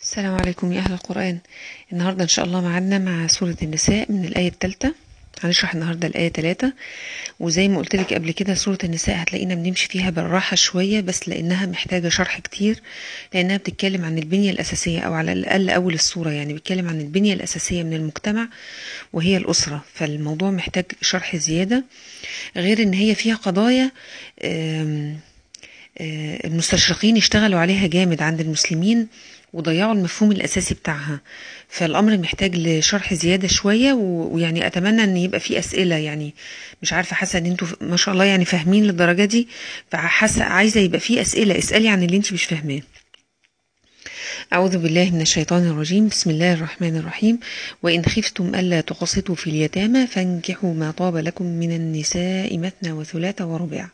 السلام عليكم يا أهل القرآن النهاردة إن شاء الله معادنا مع سورة النساء من الآية الثالثة هنشرح النهاردة الآية 3 وزي ما قلت لك قبل كده سورة النساء هتلاقينا بنمشي فيها بالراحة شوية بس لأنها محتاجة شرح كتير لأنها بتتكلم عن البنية الأساسية أو على الأقل أول السورة يعني بتتكلم عن البنية الأساسية من المجتمع وهي الأسرة فالموضوع محتاج شرح زيادة غير إن هي فيها قضايا آم، آه، المستشرقين اشتغلوا عليها جامد عند المسلمين وضيعوا المفهوم الأساسي بتاعها فالأمر محتاج لشرح زيادة شوية و- ويعني أتمنى أن يبقى فيه أسئلة يعني مش عارفة حاسة أن انتوا ما شاء الله يعني فاهمين للدرجة دي فحاسة عايزة يبقى فيه أسئلة اسألي عن اللي انت مش فاهماه أعوذ بالله من الشيطان الرجيم بسم الله الرحمن الرحيم وإن خفتم ألا تقسطوا في اليتامى فانكحوا ما طاب لكم من النساء مثنى وثلاث ورباع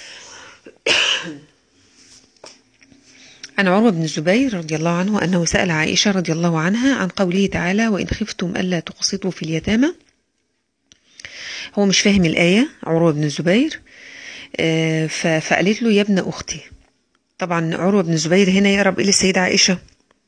عن عروة بن الزبير رضي الله عنه أنه سأل عائشة رضي الله عنها عن قوله تعالى وإن خفتم ألا تقسطوا في اليتامى هو مش فاهم الآية عروة بن الزبير آه، ف- فقالت له يا ابن أختي طبعا عروة بن الزبير هنا يقرب إلى السيدة عائشة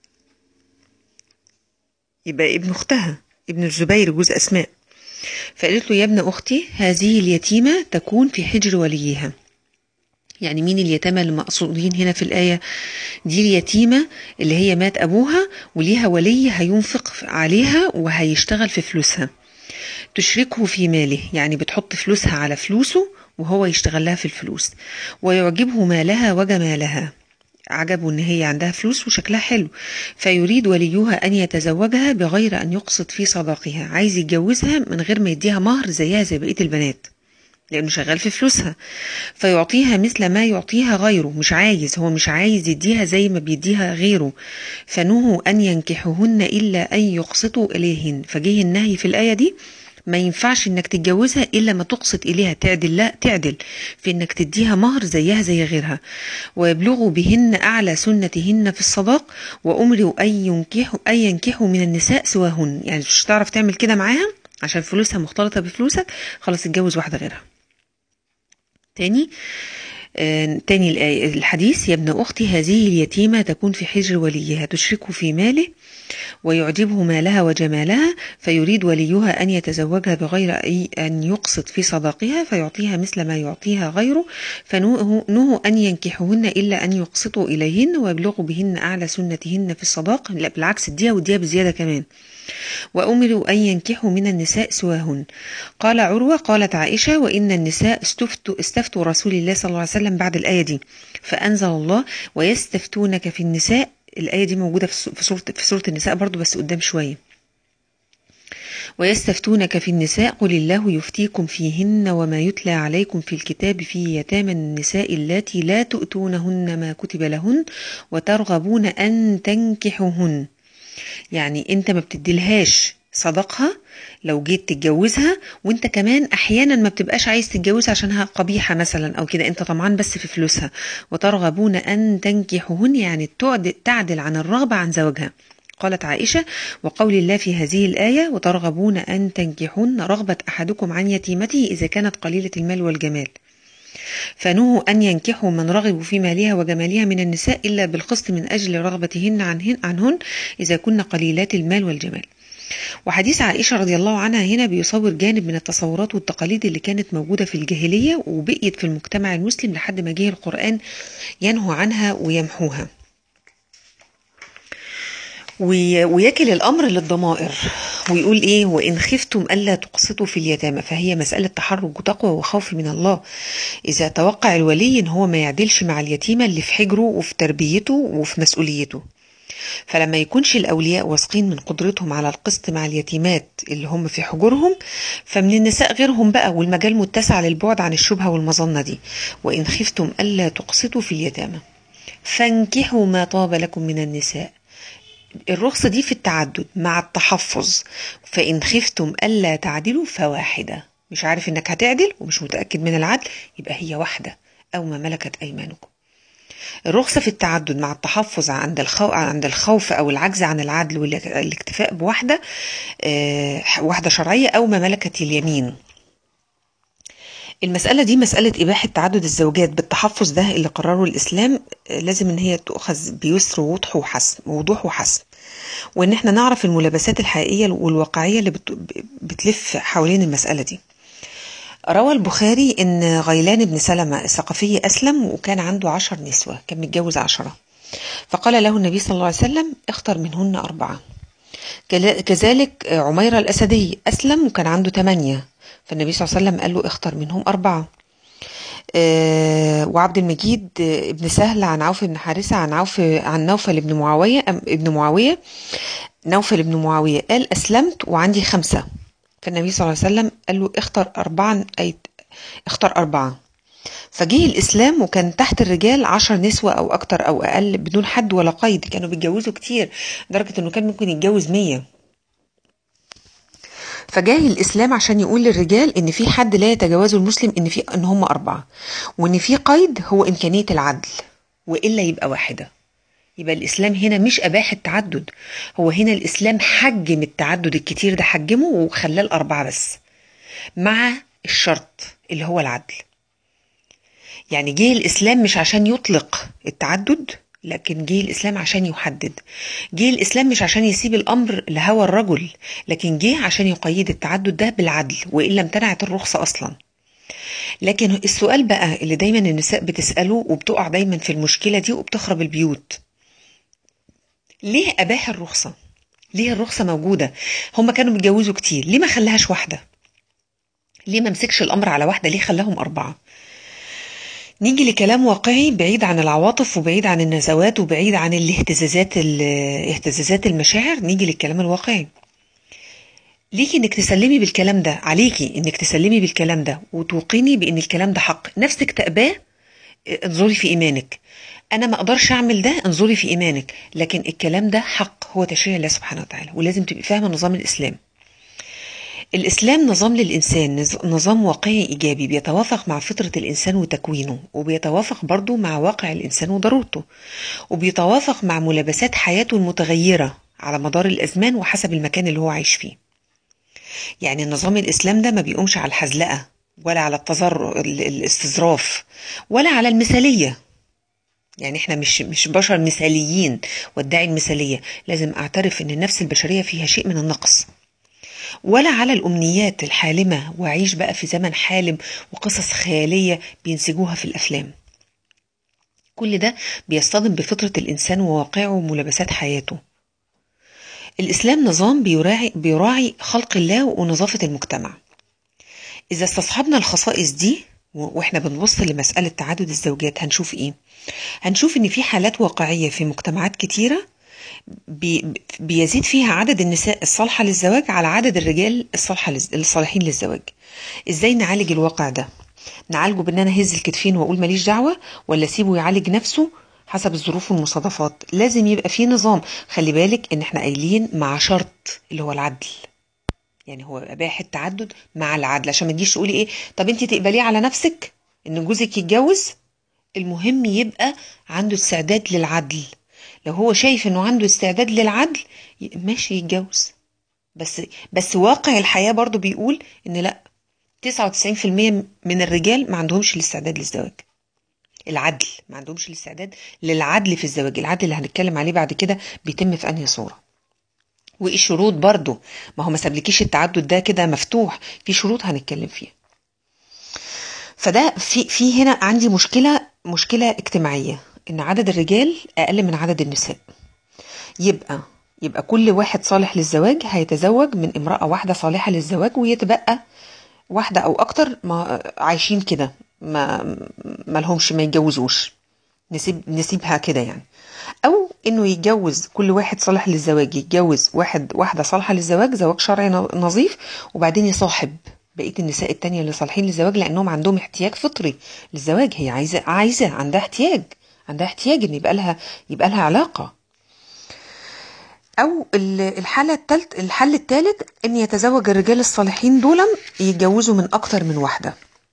يبقى ابن أختها ابن الزبير جوز أسماء فقالت له يا ابن أختي هذه اليتيمة تكون في حجر وليها يعني مين اليتامى اللي مقصودين هنا في الآية دي اليتيمة اللي هي مات أبوها وليها ولي هينفق عليها وهيشتغل في فلوسها تشركه في ماله يعني بتحط فلوسها على فلوسه وهو يشتغل لها في الفلوس ويعجبه مالها وجمالها عجبه ان هي عندها فلوس وشكلها حلو فيريد وليها ان يتزوجها بغير ان يقسط في صداقها عايز يتجوزها من غير ما يديها مهر زيها زي بقيه البنات لانه شغال في فلوسها فيعطيها مثل ما يعطيها غيره مش عايز هو مش عايز يديها زي ما بيديها غيره فنهوا ان ينكحهن الا ان يقسطوا اليهن فجه النهي في الايه دي ما ينفعش انك تتجوزها الا ما تقسط اليها تعدل لا تعدل في انك تديها مهر زيها زي غيرها ويبلغوا بهن اعلى سنتهن في الصداق وامروا ان ينكحوا ان ينكحوا من النساء سواهن يعني مش هتعرف تعمل كده معاها عشان فلوسها مختلطه بفلوسك خلاص اتجوز واحده غيرها تاني آه، تاني الآية الحديث يا ابن أختي هذه اليتيمة تكون في حجر وليها تشرك في ماله ويعجبه مالها وجمالها فيريد وليها أن يتزوجها بغير أي أن يقسط في صداقها فيعطيها مثل ما يعطيها غيره فنهوا أن ينكحهن إلا أن يقسطوا إليهن ويبلغوا بهن أعلى سنتهن في الصداق لا بالعكس اديها واديها بزيادة كمان وأمروا أن ينكحوا من النساء سواهن قال عروة قالت عائشة وإن النساء استفتوا, استفتوا رسول الله صلى الله عليه وسلم بعد الآية دي فأنزل الله ويستفتونك في النساء الآية دي موجودة في سو- في سورة في سورة النساء برضو بس قدام شوية ويستفتونك في النساء قل الله يفتيكم فيهن وما يتلى عليكم في الكتاب في يتامى النساء اللاتي لا تؤتونهن ما كتب لهن وترغبون أن تنكحوهن يعني انت ما بتديلهاش صداقها لو جيت تتجوزها وانت كمان احيانا ما بتبقاش عايز تتجوزها عشانها قبيحه مثلا او كده انت طمعان بس في فلوسها وترغبون ان تنكحوهن يعني تعد- تعدل عن الرغبه عن زوجها قالت عائشة وقول الله في هذه الآية وترغبون أن تنكحون رغبة أحدكم عن يتيمته إذا كانت قليلة المال والجمال فنهوا أن ينكحوا من رغبوا في مالها وجمالها من النساء إلا بالقسط من أجل رغبتهن عنهن, عنهن إذا كن قليلات المال والجمال وحديث عائشة رضي الله عنها هنا بيصور جانب من التصورات والتقاليد اللي كانت موجودة في الجاهلية وبقيت في المجتمع المسلم لحد ما جه القرآن ينهو عنها ويمحوها وي- ويكل الأمر للضمائر ويقول إيه وإن خفتم ألا تقسطوا في اليتامى فهي مسألة تحرج وتقوى وخوف من الله إذا توقع الولي إن هو ما يعدلش مع اليتيمة اللي في حجره وفي تربيته وفي مسؤوليته فلما يكونش الأولياء واثقين من قدرتهم على القسط مع اليتيمات اللي هم في حجورهم فمن النساء غيرهم بقى والمجال متسع للبعد عن الشبهة والمظنة دي وإن خفتم ألا تقسطوا في اليتامى فانكحوا ما طاب لكم من النساء الرخصة دي في التعدد مع التحفظ فإن خفتم ألا تعدلوا فواحدة مش عارف إنك هتعدل ومش متأكد من العدل يبقى هي واحدة أو ما ملكت أيمانكم الرخصة في التعدد مع التحفظ عند الخوف عند الخوف أو العجز عن العدل والاكتفاء بواحدة آه، واحدة شرعية أو ما ملكت اليمين المسألة دي مسألة إباحة تعدد الزوجات بالتحفظ ده اللي قرره الإسلام لازم إن هي تؤخذ بيسر ووضح وحسم ووضوح وحسم وإن إحنا نعرف الملابسات الحقيقية والواقعية اللي بتلف حوالين المسألة دي روى البخاري إن غيلان بن سلمة الثقفي أسلم وكان عنده عشر نسوة كان متجوز عشرة فقال له النبي صلى الله عليه وسلم اختر منهن أربعة كذلك عميرة الأسدي أسلم وكان عنده ثمانية فالنبي صلى الله عليه وسلم قال له اختر منهم أربعة وعبد المجيد ابن سهل عن عوف بن حارثة عن عوف عن نوفل بن معاوية ابن معاوية نوفل بن معاوية قال أسلمت وعندي خمسة فالنبي صلى الله عليه وسلم قال له اختر أربعا أي اختر أربعة فجه الإسلام وكان تحت الرجال عشر نسوة أو أكتر أو أقل بدون حد ولا قيد كانوا بيتجوزوا كتير لدرجة إنه كان ممكن يتجوز مية فجاه الإسلام عشان يقول للرجال إن في حد لا يتجاوزه المسلم إن في إن هم أربعة وإن في قيد هو إمكانية العدل وإلا يبقى واحدة يبقى الإسلام هنا مش أباح التعدد هو هنا الإسلام حجم التعدد الكتير ده حجمه وخلاه الأربعة بس مع الشرط اللي هو العدل يعني جه الإسلام مش عشان يطلق التعدد لكن جه الإسلام عشان يحدد جه الإسلام مش عشان يسيب الأمر لهوى الرجل لكن جه عشان يقيد التعدد ده بالعدل وإلا امتنعت الرخصة أصلا لكن السؤال بقى اللي دايما النساء بتسأله وبتقع دايما في المشكلة دي وبتخرب البيوت ليه أباح الرخصة ليه الرخصة موجودة هما كانوا متجوزوا كتير ليه ما خلاهاش واحدة ليه ما مسكش الأمر على واحدة ليه خلاهم أربعة نيجي لكلام واقعي بعيد عن العواطف وبعيد عن النزوات وبعيد عن الاهتزازات اهتزازات المشاعر نيجي للكلام الواقعي ليكي انك تسلمي بالكلام ده عليكي انك تسلمي بالكلام ده وتوقني بان الكلام ده حق نفسك تأباه انظري في ايمانك انا ما اقدرش اعمل ده انظري في ايمانك لكن الكلام ده حق هو تشريع الله سبحانه وتعالى ولازم تبقي فاهمه نظام الاسلام الإسلام نظام للإنسان نظام واقعي إيجابي بيتوافق مع فطرة الإنسان وتكوينه وبيتوافق برضه مع واقع الإنسان وضرورته وبيتوافق مع ملابسات حياته المتغيرة على مدار الأزمان وحسب المكان اللي هو عايش فيه يعني النظام الإسلام ده ما بيقومش على الحزلقة ولا على التزر الاستظراف ولا على المثالية يعني احنا مش مش بشر مثاليين وادعي المثالية لازم اعترف ان النفس البشرية فيها شيء من النقص ولا على الأمنيات الحالمة وأعيش بقى في زمن حالم وقصص خيالية بينسجوها في الأفلام كل ده بيصطدم بفطرة الإنسان وواقعه وملابسات حياته الإسلام نظام بيراعي, بيراعي خلق الله ونظافة المجتمع إذا استصحبنا الخصائص دي واحنا بنبص لمسألة تعدد الزوجات هنشوف ايه هنشوف ان في حالات واقعية في مجتمعات كتيرة بي بيزيد فيها عدد النساء الصالحة للزواج على عدد الرجال الصالحة الصالحين للزواج ازاي نعالج الواقع ده نعالجه بان انا هز الكتفين واقول ماليش دعوة ولا اسيبه يعالج نفسه حسب الظروف والمصادفات لازم يبقى في نظام خلي بالك ان احنا قايلين مع شرط اللي هو العدل يعني هو اباح التعدد مع العدل عشان ما تجيش تقولي ايه طب انت تقبليه على نفسك ان جوزك يتجوز المهم يبقى عنده استعداد للعدل لو هو شايف انه عنده استعداد للعدل ماشي يتجوز بس بس واقع الحياه برضو بيقول ان لا 99% من الرجال ما عندهمش الاستعداد للزواج العدل ما عندهمش الاستعداد للعدل في الزواج العدل اللي هنتكلم عليه بعد كده بيتم في انهي صوره وايه الشروط برضو ما هو ما سابلكيش التعدد ده كده مفتوح في شروط هنتكلم فيها فده في في هنا عندي مشكله مشكله اجتماعيه ان عدد الرجال اقل من عدد النساء يبقى يبقى كل واحد صالح للزواج هيتزوج من امراه واحده صالحه للزواج ويتبقى واحده او اكتر ما عايشين كده ما ما لهمش ما يتجوزوش نسيب نسيبها كده يعني او انه يتجوز كل واحد صالح للزواج يتجوز واحد واحده صالحه للزواج زواج شرعي نظيف وبعدين يصاحب بقيه النساء التانية اللي صالحين للزواج لانهم عندهم احتياج فطري للزواج هي عايزه عايزه عندها احتياج عندها احتياج ان يبقى لها يبقى لها علاقه او الحاله الثالث الحل الثالث ان يتزوج الرجال الصالحين دول يتجوزوا من اكتر من واحده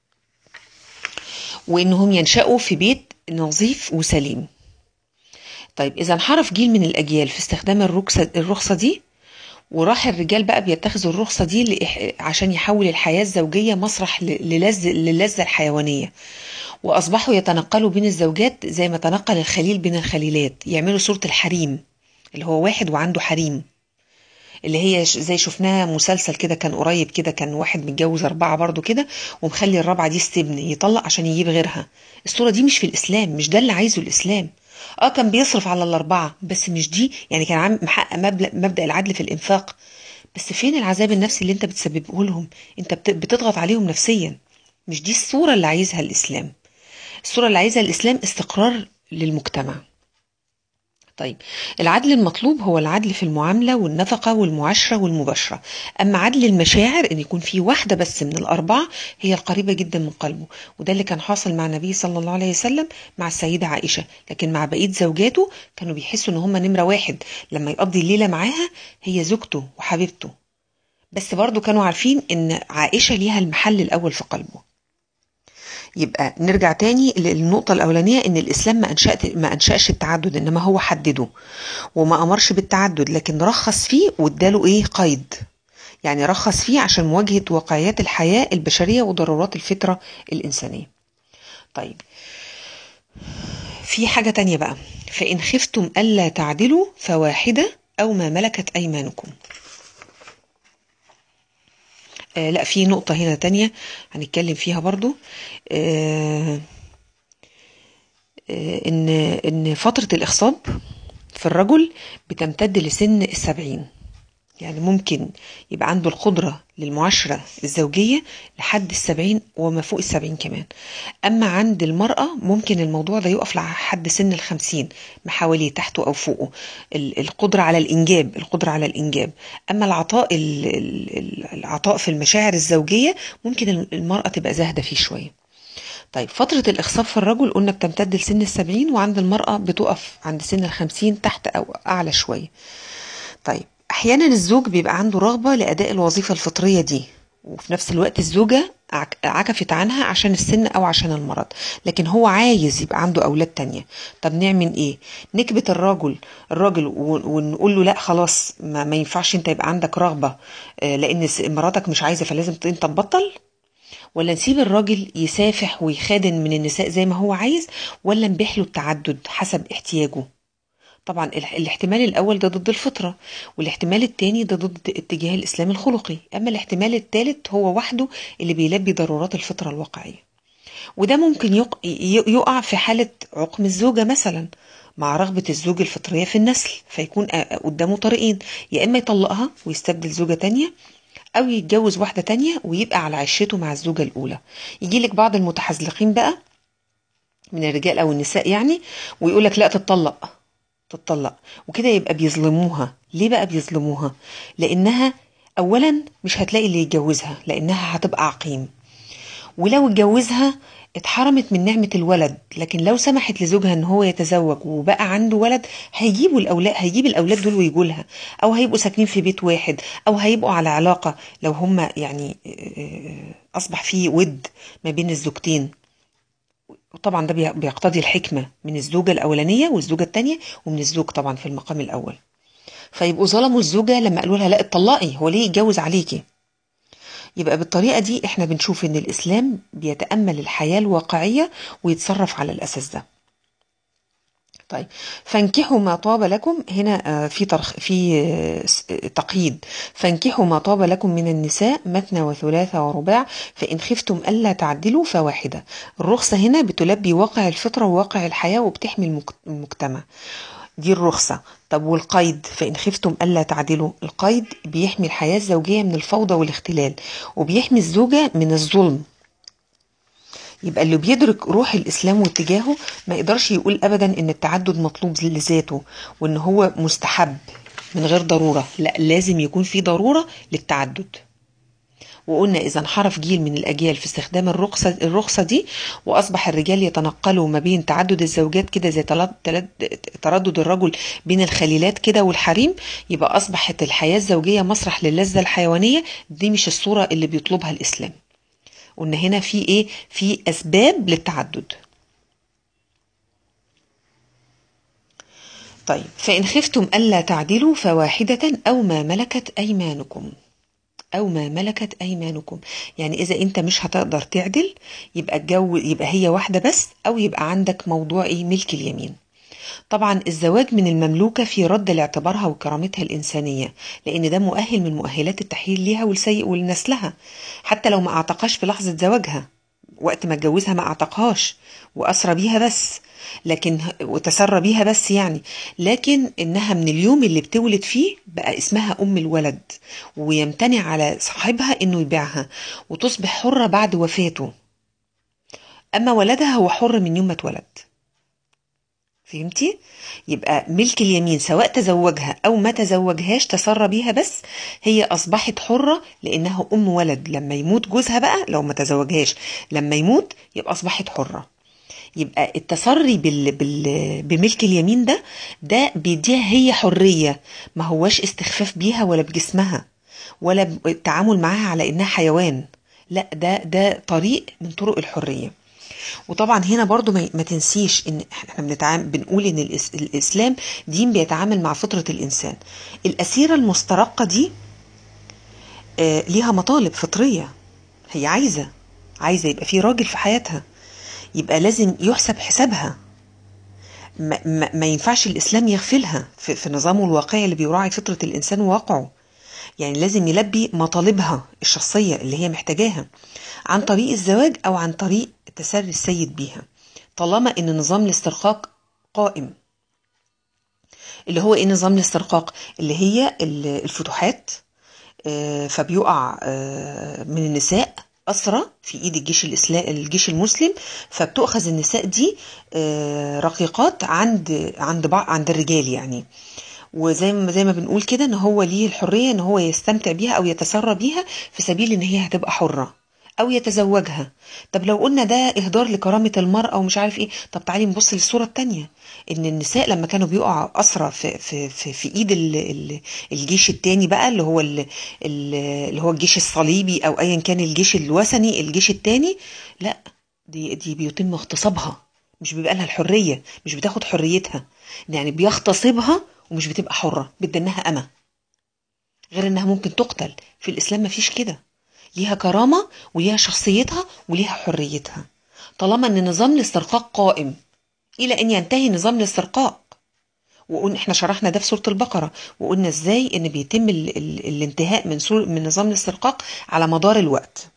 وانهم ينشأوا في بيت نظيف وسليم طيب إذا انحرف جيل من الأجيال في استخدام الرخصة, الرخصة دي وراح الرجال بقى بيتخذوا الرخصة دي لإح- عشان يحول الحياة الزوجية مسرح ل- للذ- للذة الحيوانية وأصبحوا يتنقلوا بين الزوجات زي ما تنقل الخليل بين الخليلات يعملوا صورة الحريم اللي هو واحد وعنده حريم اللي هي ش- زي شفناها مسلسل كده كان قريب كده كان واحد متجوز أربعة برضو كده ومخلي الرابعة دي استبن يطلق عشان يجيب غيرها الصورة دي مش في الإسلام مش ده اللي عايزه الإسلام اه كان بيصرف على الأربعة بس مش دي يعني كان عام محقق مبلغ- مبدأ العدل في الإنفاق بس فين العذاب النفسي اللي انت بتسببه لهم انت بت- بتضغط عليهم نفسيا مش دي الصورة اللي عايزها الإسلام الصورة اللي عايزها الإسلام استقرار للمجتمع طيب العدل المطلوب هو العدل في المعاملة والنفقة والمعاشرة والمباشرة أما عدل المشاعر إن يكون في واحدة بس من الأربعة هي القريبة جدا من قلبه وده اللي كان حاصل مع النبي صلى الله عليه وسلم مع السيدة عائشة لكن مع بقية زوجاته كانوا بيحسوا إن هم نمرة واحد لما يقضي الليلة معاها هي زوجته وحبيبته بس برضو كانوا عارفين إن عائشة ليها المحل الأول في قلبه يبقى نرجع تاني للنقطة الأولانية إن الإسلام ما أنشأت ما أنشأش التعدد إنما هو حدده وما أمرش بالتعدد لكن رخص فيه واداله إيه قيد يعني رخص فيه عشان مواجهة واقعيات الحياة البشرية وضرورات الفطرة الإنسانية طيب في حاجة تانية بقى فإن خفتم ألا تعدلوا فواحدة أو ما ملكت أيمانكم آه لا في نقطة هنا تانية هنتكلم فيها برضو آه آه إن إن فترة الإخصاب في الرجل بتمتد لسن السبعين يعني ممكن يبقى عنده القدرة للمعاشرة الزوجية لحد السبعين وما فوق السبعين كمان أما عند المرأة ممكن الموضوع ده يقف لحد سن الخمسين محاوليه تحته أو فوقه ال- القدرة على الإنجاب القدرة على الإنجاب أما العطاء ال- ال- ال- العطاء في المشاعر الزوجية ممكن المرأة تبقى زاهدة فيه شوية طيب فترة الإخصاب في الرجل قلنا بتمتد لسن السبعين وعند المرأة بتقف عند سن الخمسين تحت أو أعلى شوية طيب أحيانا الزوج بيبقى عنده رغبة لأداء الوظيفة الفطرية دي وفي نفس الوقت الزوجة عك- عكفت عنها عشان السن أو عشان المرض لكن هو عايز يبقى عنده أولاد تانية طب نعمل إيه نكبت الرجل الراجل و- ونقول له لا خلاص ما, ما ينفعش انت يبقى عندك رغبة آه، لأن س- مراتك مش عايزة فلازم ت- انت تبطل ولا نسيب الراجل يسافح ويخادن من النساء زي ما هو عايز ولا نبيح له التعدد حسب احتياجه طبعا ال- الاحتمال الاول ده ضد الفطره والاحتمال الثاني ده ضد اتجاه الاسلام الخلقي اما الاحتمال الثالث هو وحده اللي بيلبي ضرورات الفطره الواقعيه وده ممكن يق- ي- يقع في حاله عقم الزوجه مثلا مع رغبة الزوج الفطرية في النسل فيكون آه، قدامه طريقين يا إما يطلقها ويستبدل زوجة تانية أو يتجوز واحدة تانية ويبقى على عشرته مع الزوجة الأولى يجي لك بعض المتحزلقين بقى من الرجال أو النساء يعني ويقول لك لا تتطلق تتطلق وكده يبقى بيظلموها ليه بقى بيظلموها لانها اولا مش هتلاقي اللي يتجوزها لانها هتبقى عقيم ولو اتجوزها اتحرمت من نعمة الولد لكن لو سمحت لزوجها ان هو يتزوج وبقى عنده ولد هيجيبوا الاولاد هيجيب الاولاد دول ويجوا لها او هيبقوا ساكنين في بيت واحد او هيبقوا على علاقة لو هم يعني آه، اصبح في ود ما بين الزوجتين وطبعا ده بي- بيقتضي الحكمة من الزوجة الأولانية والزوجة التانية ومن الزوج طبعا في المقام الأول فيبقوا ظلموا الزوجة لما قالوا لها لا اتطلقي هو ليه يتجوز عليكي يبقى بالطريقة دي احنا بنشوف ان الإسلام بيتأمل الحياة الواقعية ويتصرف على الأساس ده طيب فانكحوا ما طاب لكم هنا آه، في ترخ في آه، س- آه، تقييد فانكحوا ما طاب لكم من النساء مثنى وثلاث ورباع فإن خفتم ألا تعدلوا فواحدة الرخصة هنا بتلبي واقع الفطرة وواقع الحياة وبتحمي المك- المجتمع دي الرخصة طب والقيد فإن خفتم ألا تعدلوا القيد بيحمي الحياة الزوجية من الفوضى والاختلال وبيحمي الزوجة من الظلم يبقى اللي بيدرك روح الإسلام واتجاهه ما يقدرش يقول أبدا إن التعدد مطلوب لذاته وإن هو مستحب من غير ضرورة لا لازم يكون في ضرورة للتعدد وقلنا إذا انحرف جيل من الأجيال في استخدام الرخصة الرخصة دي وأصبح الرجال يتنقلوا ما بين تعدد الزوجات كده زي تلد- تلد- تردد الرجل بين الخليلات كده والحريم يبقى أصبحت الحياة الزوجية مسرح للذة الحيوانية دي مش الصورة اللي بيطلبها الإسلام قلنا هنا في إيه في أسباب للتعدد طيب فإن خفتم ألا تعدلوا فواحدة أو ما ملكت أيمانكم أو ما ملكت أيمانكم يعني إذا أنت مش هتقدر تعدل يبقى الجو يبقى هي واحدة بس أو يبقى عندك موضوع إيه ملك اليمين طبعا الزواج من المملوكة في رد لاعتبارها وكرامتها الإنسانية لأن ده مؤهل من مؤهلات التحليل ليها والسيء ولنسلها حتى لو ما أعتقاش في لحظة زواجها وقت ما اتجوزها ما أعتقهاش وأسرى بيها بس لكن وتسرى بيها بس يعني لكن انها من اليوم اللي بتولد فيه بقى اسمها ام الولد ويمتنع على صاحبها انه يبيعها وتصبح حرة بعد وفاته اما ولدها هو حر من يوم ما اتولد فهمتي يبقى ملك اليمين سواء تزوجها او ما تزوجهاش تسرى بيها بس هي اصبحت حرة لانها ام ولد لما يموت جوزها بقى لو ما تزوجهاش لما يموت يبقى اصبحت حره يبقى التصري بال... بال... بملك اليمين ده ده بيديها هي حرية ما هواش استخفاف بيها ولا بجسمها ولا التعامل معاها على انها حيوان لا ده ده طريق من طرق الحرية وطبعا هنا برضو ما, ما تنسيش ان احنا بنتعامل بنقول ان الإس... الاسلام دين بيتعامل مع فطرة الانسان الاسيرة المسترقة دي آه ليها مطالب فطرية هي عايزة عايزة يبقى في راجل في حياتها يبقى لازم يحسب حسابها ما, ما, ما ينفعش الإسلام يغفلها في, في نظامه الواقعي اللي بيراعي فطرة الإنسان وواقعه يعني لازم يلبي مطالبها الشخصية اللي هي محتاجاها عن طريق الزواج أو عن طريق تسري السيد بيها طالما إن نظام الاسترقاق قائم اللي هو إيه نظام الاسترقاق اللي هي الفتوحات فبيقع من النساء أسرى في إيد الجيش الإسلام الجيش المسلم فبتؤخذ النساء دي رقيقات عند عند بعض عند الرجال يعني وزي ما زي ما بنقول كده ان هو ليه الحريه ان هو يستمتع بيها او يتسرى بيها في سبيل ان هي هتبقى حره او يتزوجها طب لو قلنا ده اهدار لكرامه المراه ومش عارف ايه طب تعالي نبص للصوره الثانيه ان النساء لما كانوا بيقعوا اسرى في في في, في ايد ال ال الجيش الثاني بقى اللي هو ال اللي هو الجيش الصليبي او ايا كان الجيش الوثني الجيش الثاني لا دي دي بيتم اغتصابها مش بيبقى لها الحريه مش بتاخد حريتها يعني بيغتصبها ومش بتبقى حره بدها انها اما غير انها ممكن تقتل في الاسلام مفيش كده ليها كرامه وليها شخصيتها وليها حريتها طالما ان نظام الاسترقاق قائم الى ان ينتهي نظام الاسترقاق وقلنا احنا شرحنا ده في سوره البقره وقلنا ازاي ان بيتم ال ال الانتهاء من من نظام الاسترقاق على مدار الوقت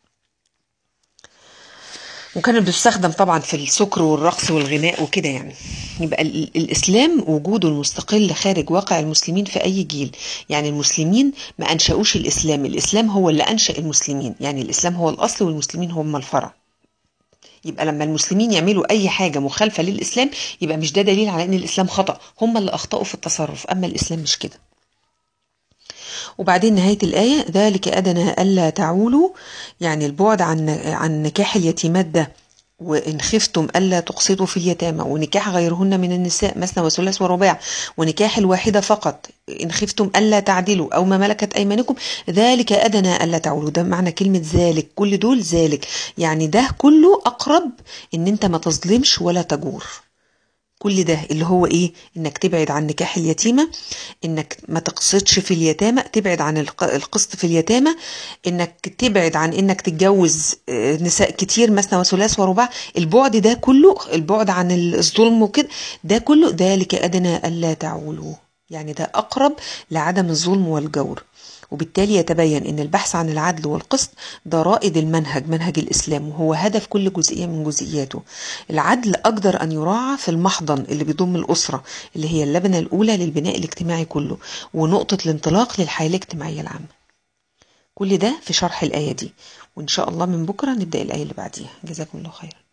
وكانت بتستخدم طبعا في السكر والرقص والغناء وكده يعني يبقى الاسلام وجوده المستقل خارج واقع المسلمين في اي جيل يعني المسلمين ما انشأوش الاسلام الاسلام هو اللي انشأ المسلمين يعني الاسلام هو الاصل والمسلمين هم الفرع يبقى لما المسلمين يعملوا اي حاجه مخالفه للاسلام يبقى مش ده دليل على ان الاسلام خطا هم اللي اخطاوا في التصرف اما الاسلام مش كده وبعدين نهاية الآية ذلك أدنى ألا تعولوا يعني البعد عن عن نكاح اليتيمات ده وإن خفتم ألا تقسطوا في اليتامى ونكاح غيرهن من النساء مثنى وثلاث ورباع ونكاح الواحدة فقط إن خفتم ألا تعدلوا أو ما ملكت أيمانكم ذلك أدنى ألا تعولوا ده معنى كلمة ذلك كل دول ذلك يعني ده كله أقرب إن أنت ما تظلمش ولا تجور كل ده اللي هو ايه انك تبعد عن نكاح اليتيمة انك ما تقسطش في اليتامى تبعد عن القسط في اليتامى انك تبعد عن انك تتجوز نساء كتير مثنى وثلاث ورباع البعد ده كله البعد عن الظلم وكده ده كله ذلك ادنى الا تعولوا يعني ده اقرب لعدم الظلم والجور وبالتالي يتبين ان البحث عن العدل والقسط ده رائد المنهج منهج الاسلام وهو هدف كل جزئيه من جزئياته العدل اقدر ان يراعى في المحضن اللي بيضم الاسره اللي هي اللبنه الاولى للبناء الاجتماعي كله ونقطه الانطلاق للحياه الاجتماعيه العامه كل ده في شرح الايه دي وان شاء الله من بكره نبدا الايه اللي بعديها جزاكم الله خيرا